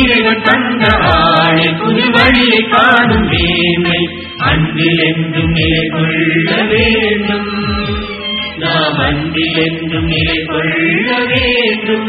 இறைவன் தந்த ஆணை புது வழியை காணும் மேன்மை அன்பில் என்றும் நிலை கொள்ள வேண்டும் நாம் அன்பில் என்றும் நிலை கொள்ள வேண்டும்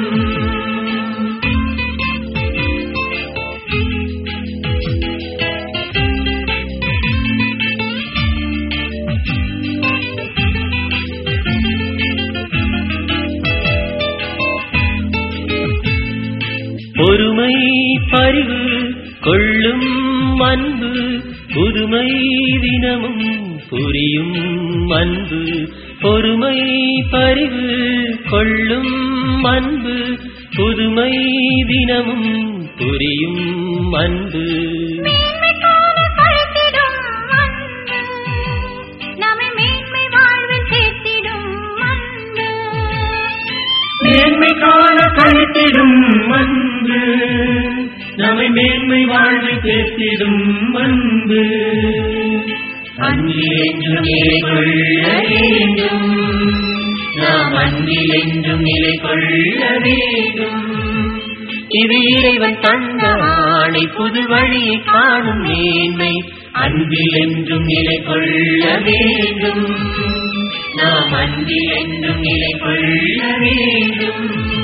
பொறுமை பரிவு கொள்ளும் அன்பு புதுமை தினமும் புரியும் அன்பு பொறுமை பரிவு கொள்ளும் அன்பு புதுமை தினமும் புரியும் அன்பு மேன்மைக்கான கழுத்திடும் அன்பு நம்மை மேன்மை வாழ்வில் சேர்த்திடும் அன்பு மேன்மை காண கழித்திடும் அன்பு நம்மை மேன்மை வாழ்வில் சேர்த்திடும் அன்பு அன்பில் என்றும் நிலை கொள்ள வேண்டும் நாம் அன்பில் என்றும் நிலை கொள்ள வேண்டும் இது இறைவன் தந்த ஆணை புது வழியை காணும் மேன்மை அன்பில் என்றும் நிலை கொள்ள வேண்டும் நாம் அன்பில் என்றும் நிலை கொள்ள வேண்டும்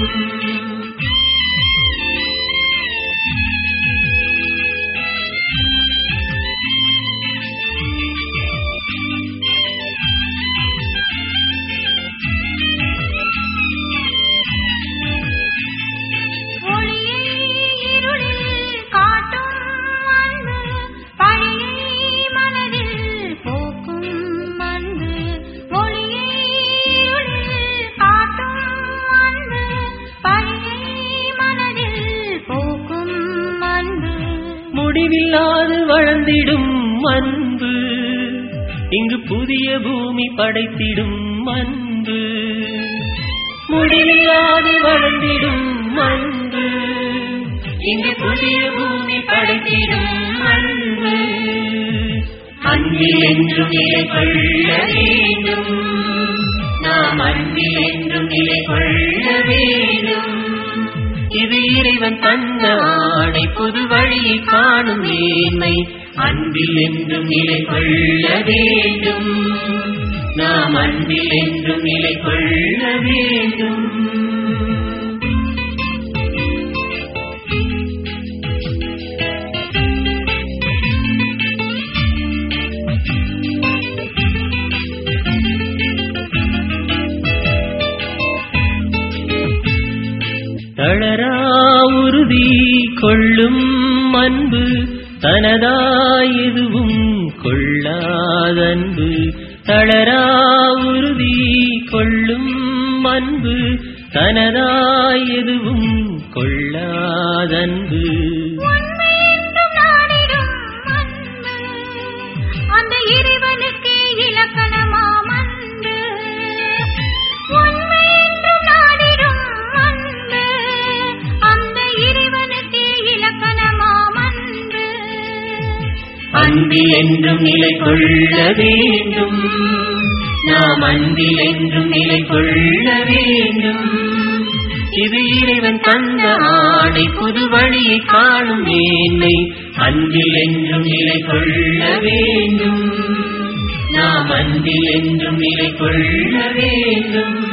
ஒளியை இருளில் காட்டும் அன்பு பழியை மனதில் போக்கும் அன்பு ஒளியை இருளில் காட்டும் அன்பு பழியை மனதில் போக்கும் அன்பு முடிவில்லாது வளர்ந்திடும் அன்பு இங்கு புதிய பூமி படைத்திடும் அன்பு முடிவில்லாது வளர்ந்திடும் அன்பு இங்கு புதிய பூமி படைத்திடும் அன்பு அன்பில் என்றும் நிலை கொள்ள வேண்டும் நாம் அன்பில் என்றும் நிலை கொள்ள வேண்டும் இது இறைவன் தந்த ஆணை புது வழியை காணும் மேன்மை அன்பில் என்றும் நிலை கொள்ள வேண்டும் நாம் அன்பில் என்றும் நிலை கொள்ள வேண்டும் தளரா உறுதி கொள்ளும் அன்பு தனதாய் எதுவும் கொள்ளாதன்பு தளரா உறுதி கொள்ளும் அன்பு தனதாய் எதுவும் கொள்ளாதன்பு உண்மை என்றும் நாடிடும் அன்பு அந்த இறைவனுக்கே இலக்கணமாம் அன்பு உண்மை என்றும் நாடிடும் அன்பு அந்த இறைவனுக்கே இலக்கணமாம் அன்பு அன்பில் என்றும் நிலை கொள்ள வேண்டும் நாம் அன்பில் என்றும் நிலை கொள்ள வேண்டும் இது இறைவன் தந்த ஆணை புது வழியை காணும் மேன்மை அன்பில் என்றும் நிலை கொள்ள வேண்டும் நாம் அன்பில் என்றும் நிலை கொள்ள வேண்டும்